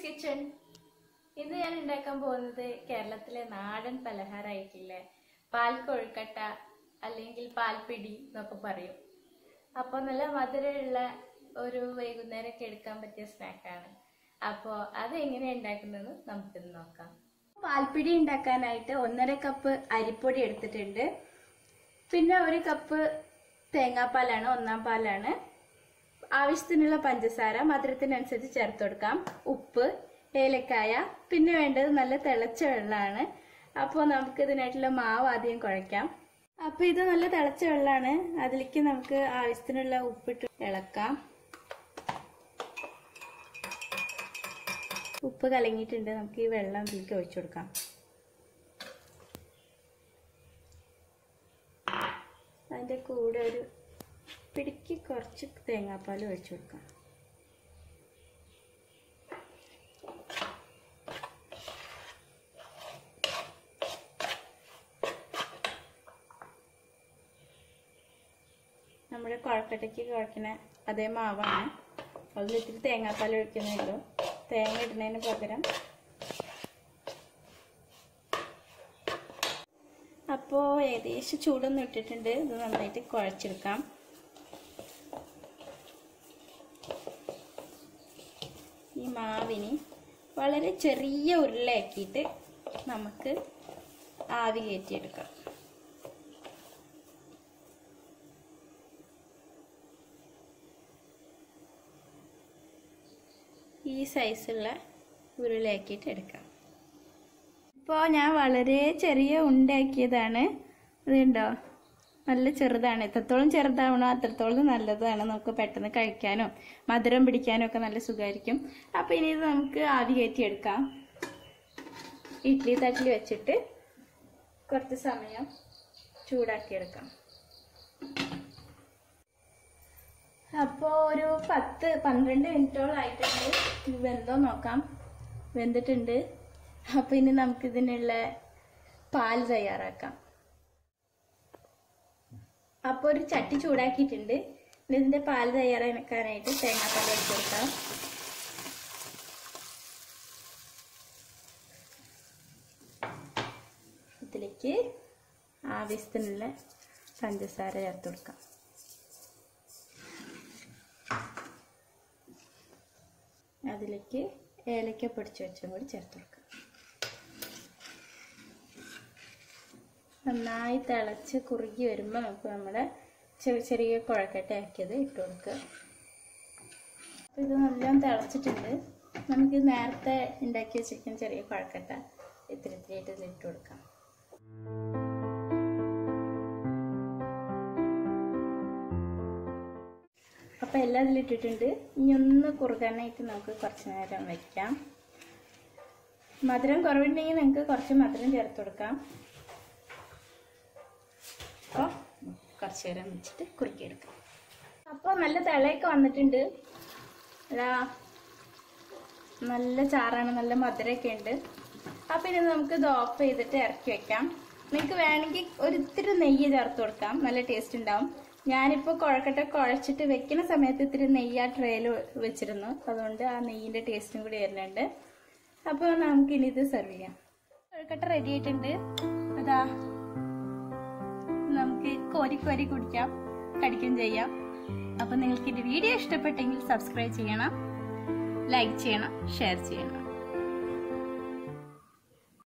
kitchen ഇന്ന് ഞാൻ ഉണ്ടാക്കാൻ പോകുന്നത് കേരളത്തിലെ നാടൻ പലഹാരമായിട്ടില്ലേ പാൽ കൊഴുക്കട്ട അല്ലെങ്കിൽ പാൽപ്പിടി എന്നൊക്കെ പറയും അപ്പോൾ നല്ല മധുരമുള്ള ഒരു വൈകുന്നേരമൊക്കെ എടുക്കാൻ പറ്റിയ സ്നാക്കാണ് അപ്പോൾ അത് എങ്ങനെയാണ് ഉണ്ടാക്കുന്നത് നമുക്കിന്ന് നോക്കാം പാൽപ്പിടി ഉണ്ടാക്കാനായിട്ട് ഒന്നര കപ്പ് അരിപ്പൊടി എടുത്തിട്ടുണ്ട് പിന്നെ ഒരു കപ്പ് തേങ്ങാപ്പാലാണ് ഒന്നാം പാലാണ് ആവശ്യത്തിനുള്ള പഞ്ചസാര മധുരത്തിനനുസരിച്ച് ചേർത്ത് കൊടുക്കാം ഉപ്പ് ഏലക്കായ പിന്നെ വേണ്ടത് നല്ല തിളച്ച വെള്ളമാണ് അപ്പോൾ നമുക്ക് ഇതിനായിട്ടുള്ള മാവ് ആദ്യം കുഴയ്ക്കാം അപ്പോൾ ഇത് നല്ല തിളച്ച വെള്ളമാണ് അതിലേക്ക് നമുക്ക് ആവശ്യത്തിനുള്ള ഉപ്പിട്ട് ഇളക്കാം ഉപ്പ് കലങ്ങിയിട്ടുണ്ട് നമുക്ക് ഈ വെള്ളം ഇതിലേക്ക് ഒഴിച്ചു കൊടുക്കാം അതിൻ്റെ കൂടെ ഒരു പിടിക്ക് കുറച്ച് തേങ്ങാപ്പാൽ ഒഴിച്ചു കൊടുക്കാം നമ്മുടെ കുഴക്കട്ടയ്ക്ക് കുഴക്കുന്ന അതേ മാവാണ് അതിൽ ഇത്തിരി തേങ്ങാപ്പാൽ ഒഴിക്കുന്നേ ഉള്ളൂ തേങ്ങ ഇടുന്നതിന് പകരം അപ്പോൾ ഏകദേശം ചൂടൊന്നും ഇട്ടിട്ടുണ്ട് ഇത് നന്നായിട്ട് കുഴച്ചെടുക്കാം ഈ മാവിന് വളരെ ചെറിയ ഉരുളയാക്കിയിട്ട് നമുക്ക് ആവി കയറ്റിയെടുക്കാം ഈ സൈസുള്ള ഉരുളയാക്കിയിട്ട് എടുക്കാം ഇപ്പോൾ ഞാൻ വളരെ ചെറിയ ഉണ്ടാക്കിയതാണ് അതുണ്ടോ നല്ല ചെറുതാണ് എത്രത്തോളം ചെറുതാവണോ അത്രത്തോളം നല്ലതാണ് നമുക്ക് പെട്ടെന്ന് കഴിക്കാനോ മധുരം പിടിക്കാനോ ഒക്കെ നല്ല സുഖമായിരിക്കും അപ്പോൾ ഇനി ഇത് നമുക്ക് ആവി കയറ്റിയെടുക്കാം ഇഡ്ഡലി തട്ടിൽ വെച്ചിട്ട് കുറച്ച് സമയം ചൂടാക്കിയെടുക്കാം അപ്പോൾ ഒരു പത്ത് പന്ത്രണ്ട് മിനിറ്റോളം ആയിട്ടുണ്ട് ഇത് വെന്തോ നോക്കാം വെന്തിട്ടുണ്ട് അപ്പോൾ ഇനി നമുക്കിതിനുള്ള പാൽ തയ്യാറാക്കാം അപ്പോൾ ഒരു ചട്ടി ചൂടാക്കിയിട്ടുണ്ട് ഇനി ഇതിൻ്റെ പാൽ തയ്യാറാക്കാനായിട്ട് തേങ്ങാപ്പാൽ വെച്ച് കൊടുക്കാം ഇതിലേക്ക് ആവശ്യത്തിനുള്ള പഞ്ചസാര ചേർത്ത് കൊടുക്കാം അതിലേക്ക് ഏലക്ക പൊടിച്ച് വെച്ചും കൂടി ചേർത്ത് കൊടുക്കാം നന്നായി തിളച്ച് കുറുകി വരുമ്പോൾ നമുക്ക് നമ്മുടെ ചെറിയ ചെറിയ കുഴക്കട്ട ആക്കിയത് ഇട്ട് കൊടുക്കുക അപ്പോൾ ഇത് നല്ലോണം തിളച്ചിട്ടുണ്ട് നമുക്ക് നേരത്തെ ഉണ്ടാക്കി വെച്ചിരിക്കുന്ന ചെറിയ കുഴക്കട്ട ഇത്തിരി ഇത്തിരിയായിട്ട് ഇതിൽ ഇട്ട് കൊടുക്കാം അപ്പോൾ എല്ലാം ഇതിലിട്ടിട്ടുണ്ട് ഇനി ഒന്ന് കുറുകാനായിട്ട് നമുക്ക് കുറച്ച് നേരം വയ്ക്കാം മധുരം കുറവുണ്ടെങ്കിൽ നിങ്ങൾക്ക് കുറച്ച് മധുരം ചേർത്ത് കൊടുക്കാം അപ്പോൾ കുറച്ച് നേരം വെച്ചിട്ട് കുറുക്കിയെടുക്കാം അപ്പോൾ നല്ല തിളയൊക്കെ വന്നിട്ടുണ്ട് അതാ നല്ല ചാറാണ് നല്ല മധുരമൊക്കെ ഉണ്ട് അപ്പോൾ ഇനി നമുക്ക് ഇത് ഓഫ് ചെയ്തിട്ട് ഇറക്കി വെക്കാം നിങ്ങൾക്ക് വേണമെങ്കിൽ ഒരിത്തിരി നെയ്യ് ചേർത്ത് കൊടുക്കാം നല്ല ടേസ്റ്റ് ഉണ്ടാവും ഞാനിപ്പോൾ കുഴക്കട്ട കുഴച്ചിട്ട് വെക്കുന്ന സമയത്ത് ഇത്തിരി നെയ്യ് ആ ട്രേയിൽ വെച്ചിരുന്നു അതുകൊണ്ട് ആ നെയ്യിൻ്റെ ടേസ്റ്റും കൂടി വരുന്നുണ്ട് അപ്പോൾ നമുക്കിനി ഇത് സെർവ് ചെയ്യാം കുഴക്കട്ട റെഡി ആയിട്ടുണ്ട് അതാ നമുക്ക് കോരി കോരി കുടിക്കാം കടിക്കുകയും ചെയ്യാം അപ്പോൾ നിങ്ങൾക്ക് എൻ്റെ വീഡിയോ ഇഷ്ടപ്പെട്ടെങ്കിൽ സബ്സ്ക്രൈബ് ചെയ്യണം ലൈക്ക് ചെയ്യണം ഷെയർ ചെയ്യണം